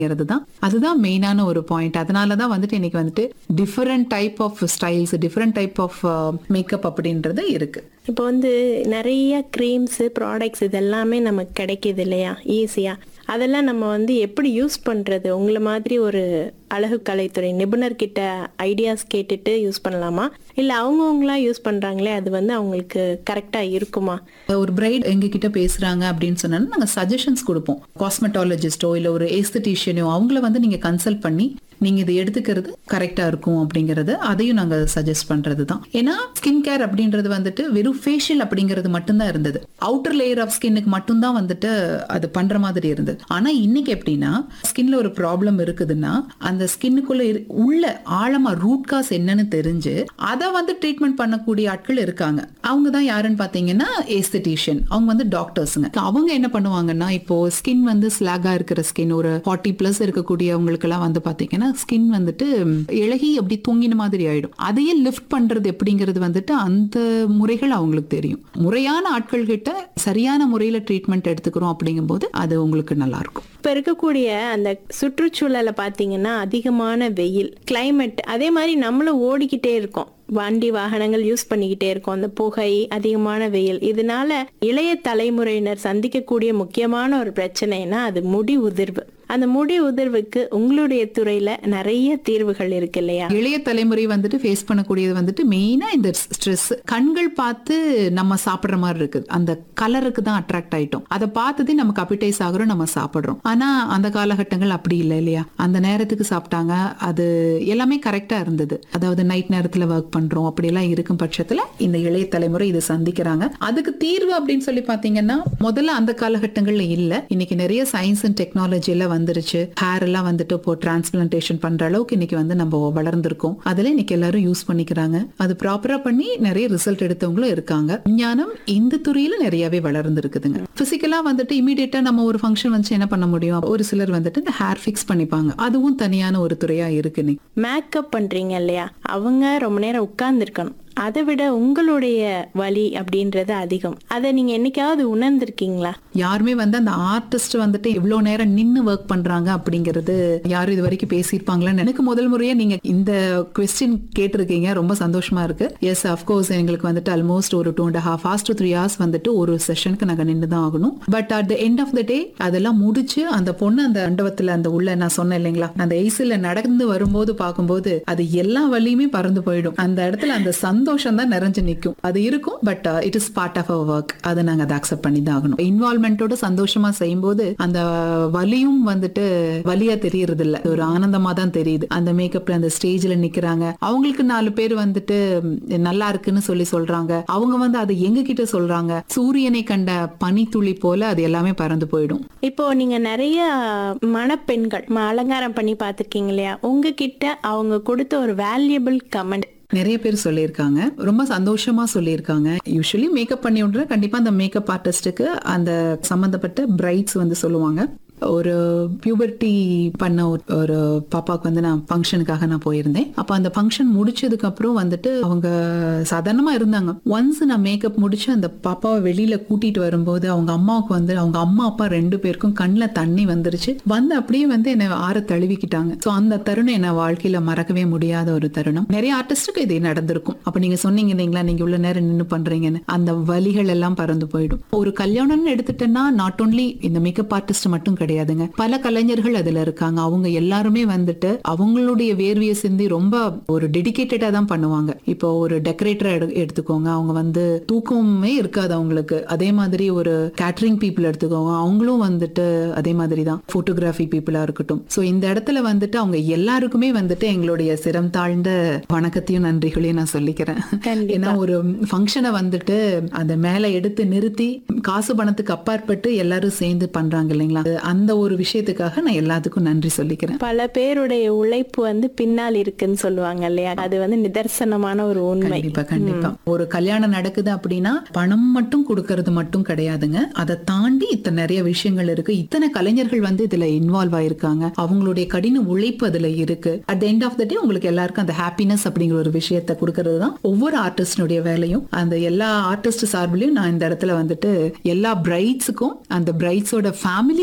தான் அதுதான் மெயினான ஒரு பாயிண்ட் அதனால தான் வந்துட்டு இன்னைக்கு வந்துட்டு different type of styles different type of makeup அப்படின்றது இருக்கு இப்போ வந்து நிறைய க்ரீம்ஸு ப்ராடக்ட்ஸ் இதெல்லாமே நமக்கு கிடைக்கிது இல்லையா ஈஸியாக அதெல்லாம் நம்ம வந்து எப்படி யூஸ் பண்ணுறது உங்களை மாதிரி ஒரு அழகு கலைத்துறை நிபுணர்கிட்ட ஐடியாஸ் கேட்டுட்டு யூஸ் பண்ணலாமா இல்லை அவங்கவுங்களா யூஸ் பண்ணுறாங்களே அது வந்து அவங்களுக்கு கரெக்டாக இருக்குமா ஒரு பிரைட் எங்க கிட்ட பேசுறாங்க அப்படின்னு சொன்னா நாங்க சஜஷன்ஸ் கொடுப்போம் காஸ்மெட்டாலஜிஸ்டோ இல்ல ஒரு எஸ்தட்டிஷியனோ அவங்கள வந்து நீங்க கன்சல்ட் பண்ணி நீங்க இதை எடுத்துக்கிறது கரெக்டா இருக்கும் அப்படிங்கறது அதையும் நாங்க சஜஸ்ட் பண்றது தான் ஏன்னா ஸ்கின் கேர் அப்படின்றது வந்துட்டு வெறும் ஃபேஷியல் அப்படிங்கிறது மட்டும்தான் இருந்தது அவுட்டர் லேயர் ஆஃப் ஸ்கின்னுக்கு மட்டும்தான் வந்துட்டு அது பண்ற மாதிரி இருந்தது ஆனா இன்னைக்கு எப்படின்னா ஸ்கின்ல ஒரு ப்ராப்ளம் இருக்குதுன்னா அந்த ஸ்கின்னுக்குள்ள உள்ள ஆழமா ரூட் காஸ் என்னன்னு தெரிஞ்சு அதை வந்து ட்ரீட்மெண்ட் பண்ணக்கூடிய ஆட்கள் இருக்காங்க அவங்க தான் யாருன்னு பாத்தீங்கன்னா எஸ்தட்டிஷியன் அவங்க வந்து டாக்டர்ஸுங்க அவங்க என்ன பண்ணுவாங்கன்னா இப்போ ஸ்கின் வந்து ஸ்லாகா இருக்கிற ஸ்கின் ஒரு ஃபார்ட்டி பிளஸ் இருக்கக்கூடியவங்களுக்கு எல்லாம் வந்து பாத்தீங்கன்னா ஸ்கின் வந்துட்டு இழகி அப்படி தூங்கின மாதிரி ஆயிடும் அதையே லிஃப்ட் பண்றது எப்படிங்கிறது வந்துட்டு அந்த முறைகள் அவங்களுக்கு தெரியும் முறையான ஆட்கள் கிட்ட சரியான முறையில ட்ரீட்மெண்ட் எடுத்துக்கிறோம் அப்படிங்கும்போது அது உங்களுக்கு நல்லா இருக்கும் இப்போ இருக்கக்கூடிய அந்த சுற்றுச்சூழலை பார்த்தீங்கன்னா அதிகமான வெயில் climate அதே மாதிரி நம்மளும் ஓடிக்கிட்டே இருக்கோம் வண்டி வாகனங்கள் யூஸ் பண்ணிக்கிட்டே இருக்கோம் அந்த புகை அதிகமான வெயில் இதனால இளைய தலைமுறையினர் சந்திக்கக்கூடிய முக்கியமான ஒரு பிரச்சனைனா அது முடி உதிர்வு அந்த முடி உதிர்வுக்கு உங்களுடைய துறையில நிறைய தீர்வுகள் இருக்கு இல்லையா இளைய தலைமுறை வந்துட்டு ஃபேஸ் பண்ணக்கூடியது வந்துட்டு மெயினா இந்த ஸ்ட்ரெஸ் கண்கள் பார்த்து நம்ம சாப்பிடுற மாதிரி இருக்குது அந்த கலருக்கு தான் அட்ராக்ட் ஆயிட்டோம் அதை பார்த்ததே நமக்கு அப்பிடைஸ் ஆகுறோம் நம்ம சாப்பிடுறோம் ஆனா அந்த காலகட்டங்கள் அப்படி இல்லை இல்லையா அந்த நேரத்துக்கு சாப்பிட்டாங்க அது எல்லாமே கரெக்டா இருந்தது அதாவது நைட் நேரத்துல ஒர்க் பண்றோம் அப்படியெல்லாம் இருக்கும் பட்சத்துல இந்த இளைய தலைமுறை இதை சந்திக்கிறாங்க அதுக்கு தீர்வு அப்படின்னு சொல்லி பாத்தீங்கன்னா முதல்ல அந்த காலகட்டங்கள்ல இல்ல இன்னைக்கு நிறைய சயின்ஸ் அண்ட் டெக்னாலஜி எல்லாம் வந்துருச்சு ஹேர் எல்லாம் வந்துட்டு இப்போ டிரான்ஸ்பிளான்டேஷன் பண்ற அளவுக்கு இன்னைக்கு வந்து நம்ம வளர்ந்துருக்கோம் அதுல இன்னைக்கு எல்லாரும் யூஸ் பண்ணிக்கிறாங்க அது ப்ராப்பரா பண்ணி நிறைய ரிசல்ட் எடுத்தவங்களும் இருக்காங்க விஞ்ஞானம் இந்த துறையில நிறையவே வளர்ந்து இருக்குதுங்க பிசிக்கலா வந்துட்டு இமீடியட்டா நம்ம ஒரு ஃபங்க்ஷன் வச்சு என்ன பண்ண முடியும் ஒரு சிலர் வந்துட்டு இந்த ஹேர் ஃபிக்ஸ் பண்ணிப்பாங்க அதுவும் தனியான ஒரு துறையா இருக்கு இன்னைக்கு மேக்கப் பண்றீங்க இல்லையா அவங்க ரொம்ப நேரம் உட்கார்ந்துருக்கணும் அதை விட உங்களுடைய வலி அப்படின்றது அதிகம் அதை நீங்க என்னைக்காவது உணர்ந்திருக்கீங்களா யாருமே வந்து அந்த ஆர்டிஸ்ட் வந்துட்டு இவ்வளவு நேரம் நின்னு ஒர்க் பண்றாங்க அப்படிங்கிறது யாரும் இது வரைக்கும் பேசியிருப்பாங்களான்னு எனக்கு முதல் முறையா நீங்க இந்த கொஸ்டின் கேட்டிருக்கீங்க ரொம்ப சந்தோஷமா இருக்கு எஸ் அஃப்கோர்ஸ் எங்களுக்கு வந்துட்டு ஆல்மோஸ்ட் ஒரு two and half hours to three hours வந்துட்டு ஒரு செஷனுக்கு நாங்க நின்று தான் ஆகணும் but at the end of the day அதெல்லாம் முடிச்சு அந்த பொண்ணு அந்த மண்டபத்துல அந்த உள்ள நான் சொன்னேன் இல்லைங்களா அந்த ஐசில நடந்து வரும்போது பார்க்கும்போது அது எல்லா வழியுமே பறந்து போயிடும் அந்த இடத்துல அந்த சந்தோஷம் தான் நிறைஞ்சு நிற்கும் அது இருக்கும் but it is part of our work அதை நாங்க அதை அக்செப்ட் பண்ணி தான் ஆகணும் இன்வால்மெண்டோட சந்தோஷமா செய்யும்போது அந்த வலியும் வந்துட்டு வலியா தெரியறது இல்ல ஒரு ஆனந்தமா தான் தெரியுது அந்த மேக்கப்ல அந்த ஸ்டேஜ்ல நிக்கிறாங்க அவங்களுக்கு நாலு பேர் வந்துட்டு ம், நல்லா இருக்குன்னு சொல்லி சொல்றாங்க அவங்க வந்து அதை எங்க கிட்ட சொல்றாங்க சூரியனை கண்ட பனித்துளி போல அது எல்லாமே பறந்து போயிடும் இப்போ நீங்க நிறைய மணப்பெண்கள் ம- அலங்காரம் பண்ணி பார்த்திருக்கீங்க இல்லையா உங்ககிட்ட அவங்க கொடுத்த ஒரு வேல்யூபிள் கமெண்ட் நிறைய பேர் சொல்லியிருக்காங்க ரொம்ப சந்தோஷமா சொல்லியிருக்காங்க யூஸ்வலி மேக்கப் பண்ணி விடுற கண்டிப்பா அந்த மேக்கப் ஆர்டிஸ்டுக்கு அந்த சம்பந்தப்பட்ட பிரைட்ஸ் வந்து சொல்லுவாங்க ஒரு பியூபர்ட்டி பண்ண ஒரு- ஒரு பாப்பாவுக்கு வந்து நான் ஃபங்க்ஷனுக்காக நான் போயிருந்தேன் அப்ப அந்த ஃபங்க்ஷன் முடிச்சதுக்கு அப்புறம் வந்துட்டு அவங்க சாதாரணமா இருந்தாங்க ஒன்ஸ் நான் மேக்கப் முடிச்சு அந்த பாப்பாவை வெளியில கூட்டிட்டு வரும்போது அவங்க அம்மாவுக்கு வந்து அவங்க அம்மா அப்பா ரெண்டு பேருக்கும் கண்ணில் தண்ணி வந்துருச்சு வந்து அப்படியே வந்து என்னை ஆற தழுவிக்கிட்டாங்க ஸோ அந்த தருணம் என்ன வாழ்க்கையில மறக்கவே முடியாத ஒரு தருணம் நிறைய ஆர்டிஸ்டுக்கு இது நடந்திருக்கும் அப்ப நீங்க சொன்னீங்க இல்லைங்களா நீங்க இவ்வளவு நேரம் நின்னு பண்றீங்கன்னு அந்த வலிகள் எல்லாம் பறந்து போயிடும் ஒரு கல்யாணம்னு எடுத்துட்டேன்னா நாட் ஓன்லி இந்த மேக்கப் ஆர்டிஸ்ட் மட்டும் கிடையாதுங்க பல கலைஞர்கள் அதுல இருக்காங்க அவங்க எல்லாருமே வந்துட்டு அவங்களுடைய வேர்வியை சிந்தி ரொம்ப ஒரு டெடிகேட்டடா தான் பண்ணுவாங்க இப்போ ஒரு டெக்கரேட்டரை எடுத்துக்கோங்க அவங்க வந்து தூக்கமே இருக்காது அவங்களுக்கு அதே மாதிரி ஒரு கேட்டரிங் பீப்புள் எடுத்துக்கோங்க அவங்களும் வந்துட்டு அதே மாதிரி தான் போட்டோகிராஃபி பீப்புளா இருக்கட்டும் சோ இந்த இடத்துல வந்துட்டு அவங்க எல்லாருக்குமே வந்துட்டு எங்களுடைய சிரம் தாழ்ந்த வணக்கத்தையும் நன்றிகளையும் நான் சொல்லிக்கிறேன் கண்டிப்பா. ஏன்னா ஒரு ஃபங்க்ஷனை வந்துட்டு அந்த மேல எடுத்து நிறுத்தி காசு பணத்துக்கு அப்பாற்பட்டு எல்லாரும் சேர்ந்து பண்றாங்க இல்லைங்களா அது அந்த ஒரு விஷயத்துக்காக நான் எல்லாத்துக்கும் நன்றி சொல்லிக்கிறேன் பல பேருடைய உழைப்பு வந்து பின்னால் இருக்குன்னு சொல்லுவாங்க இல்லையா அது வந்து நிதர்சனமான ஒரு உண்மை கண்டிப்பா கண்டிப்பா ஒரு கல்யாணம் நடக்குது அப்படின்னா பணம் மட்டும் கொடுக்கறது மட்டும் கிடையாதுங்க அதை தாண்டி இத்தனை நிறைய விஷயங்கள் இருக்கு இத்தனை கலைஞர்கள் வந்து இதுல இன்வால்வ் ஆயிருக்காங்க அவங்களுடைய கடின உழைப்பு அதுல இருக்கு at end of the day உங்களுக்கு எல்லாருக்கும் அந்த ஹாப்பினஸ் அப்படிங்கிற ஒரு விஷயத்தை கொடுக்கறது தான் ஒவ்வொரு ஆர்டிஸ்டினுடைய வேலையும் அந்த எல்லா ஆர்டிஸ்ட் சார்பிலையும் நான் இந்த இடத்துல வந்துட்டு எல்லா பிரைட்ஸுக்கும் அந்த பிரைட்ஸோட ஃபேமிலிஸ்க்கும் நான் வந்து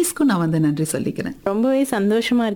வந்து நன்றி சொல்லிக்கிறேன் ரொம்பவே சந்தோஷமா